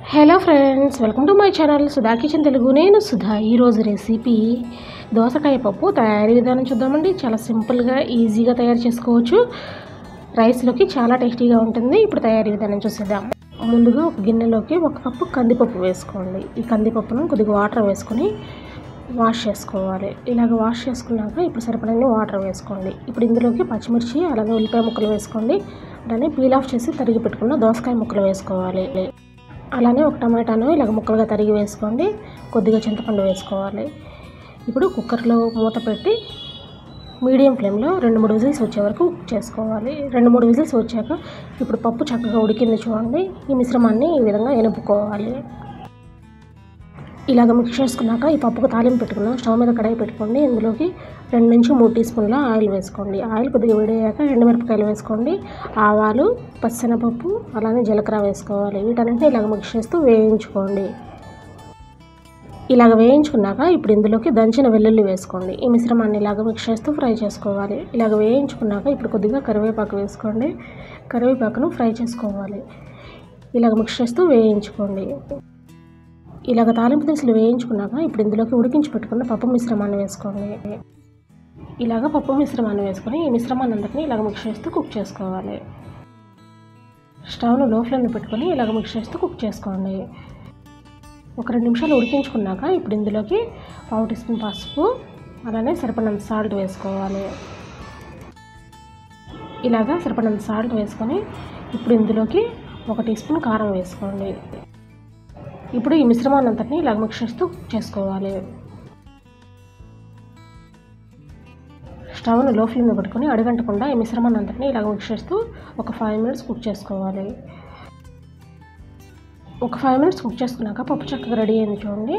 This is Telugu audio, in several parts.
hello friends welcome to my channel Sudha kitchen Telugu నేను సుధా ఈరోజు రెసిపీ దోసకాయ పప్పు తయారీ విధానం చూద్దామండి చాలా సింపుల్గా ఈజీగా తయారు చేసుకోవచ్చు రైస్లోకి చాలా టేస్టీగా ఉంటుంది ఇప్పుడు తయారీ విధానం చూసేద్దాం ముందుగా ఒక గిన్నెలోకి ఒక కప్పు కందిపప్పు వేసుకోండి ఈ కందిపప్పును కొద్దిగా వాటర్ వేసుకొని వాష్ చేసుకోవాలి ఇలాగ వాష్ చేసుకున్నాక ఇప్పుడు సరిపడని వాటర్ వేసుకోండి ఇప్పుడు ఇందులోకి పచ్చిమిర్చి అలాగే ఉల్లిపాయ ముక్కలు వేసుకోండి అలానే పీల్ ఆఫ్ చేసి తరిగి పెట్టుకున్న దోసకాయ ముక్కలు వేసుకోవాలి అలానే ఒక టమాటాను ఇలాగ ముక్కలుగా తరిగి వేసుకోండి కొద్దిగా చింతపండు వేసుకోవాలి ఇప్పుడు కుక్కర్లో మూత పెట్టి మీడియం ఫ్లేమ్లో రెండు మూడు విజిల్స్ వచ్చే వరకు కుక్ చేసుకోవాలి రెండు మూడు విజిల్స్ వచ్చాక ఇప్పుడు పప్పు చక్కగా ఉడికింది చూడండి ఈ మిశ్రమాన్ని ఈ విధంగా ఎనుపుకోవాలి ఇలాగ మిక్స్ చేసుకున్నాక ఈ పప్పుకు తాలింపు పెట్టుకున్నాం స్టవ్ మీద కడాయి పెట్టుకోండి ఇందులోకి రెండు నుంచి మూడు టీ స్పూన్ల ఆయిల్ వేసుకోండి ఆయిల్ కొద్దిగా వేడయ్యాక ఎండుమిరపకాయలు వేసుకోండి ఆవాలు పచ్చనపప్పు అలానే జీలకర్ర వేసుకోవాలి వీటన్నింటినీ ఇలాగ మిక్స్ చేస్తూ వేయించుకోండి ఇలాగ వేయించుకున్నాక ఇప్పుడు ఇందులోకి దంచిన వెల్లుల్లి వేసుకోండి ఈ మిశ్రమాన్ని ఇలాగ మిక్స్ చేస్తూ ఫ్రై చేసుకోవాలి ఇలాగ వేయించుకున్నాక ఇప్పుడు కొద్దిగా కరివేపాకు వేసుకోండి కరివేపాకును ఫ్రై చేసుకోవాలి ఇలాగ మిక్స్ చేస్తూ వేయించుకోండి ఇలాగ తాలింపు దినుసులు వేయించుకున్నాక ఇప్పుడు ఇందులోకి ఉడికించి పెట్టుకున్న పప్పు మిశ్రమాన్ని వేసుకోండి ఇలాగ పప్పు మిశ్రమాన్ని వేసుకొని ఈ మిశ్రమాన్ని అందరినీ ఇలాగ మిక్స్ చేస్తూ కుక్ చేసుకోవాలి స్టవ్ను లో ఫ్లేమ్లో పెట్టుకొని ఇలాగ మిక్స్ చేస్తూ కుక్ చేసుకోండి ఒక రెండు నిమిషాలు ఉడికించుకున్నాక ఇప్పుడు ఇందులోకి పావు టీ స్పూన్ పసుపు అలానే సరిపడినంత సాల్ట్ వేసుకోవాలి ఇలాగా సరిపడినంత సాల్ట్ వేసుకొని ఇప్పుడు ఇందులోకి ఒక టీ స్పూన్ కారం వేసుకోండి ఇప్పుడు ఈ మిశ్రమాన్ని అంతటిని ఇలాగ మిక్స్ చేస్తూ కుక్ చేసుకోవాలి స్టవ్ను లో ఫ్లేమ్లో పెట్టుకొని అడగంటకుండా ఈ మిశ్రమాన్ని అంతటిని ఇలాగ మిక్స్ చేస్తూ ఒక ఫైవ్ మినిట్స్ కుక్ చేసుకోవాలి ఒక ఫైవ్ మినిట్స్ కుక్ చేసుకున్నాక పప్పు చక్కగా రెడీ అయింది చూడండి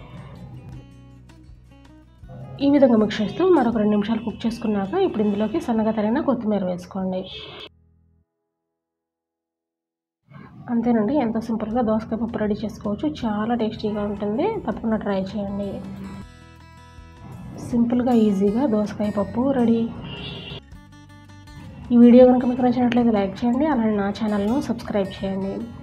ఈ విధంగా మిక్స్ చేస్తూ మరొక రెండు నిమిషాలు కుక్ చేసుకున్నాక ఇప్పుడు ఇందులోకి సన్నగా తరిగిన కొత్తిమీర వేసుకోండి అంతేనండి ఎంతో సింపుల్గా దోసకాయ పప్పు రెడీ చేసుకోవచ్చు చాలా టేస్టీగా ఉంటుంది తప్పకుండా ట్రై చేయండి సింపుల్గా ఈజీగా దోసకాయ పప్పు రెడీ ఈ వీడియో కనుక మీకు నచ్చినట్లయితే లైక్ చేయండి అలానే నా ఛానల్ను సబ్స్క్రైబ్ చేయండి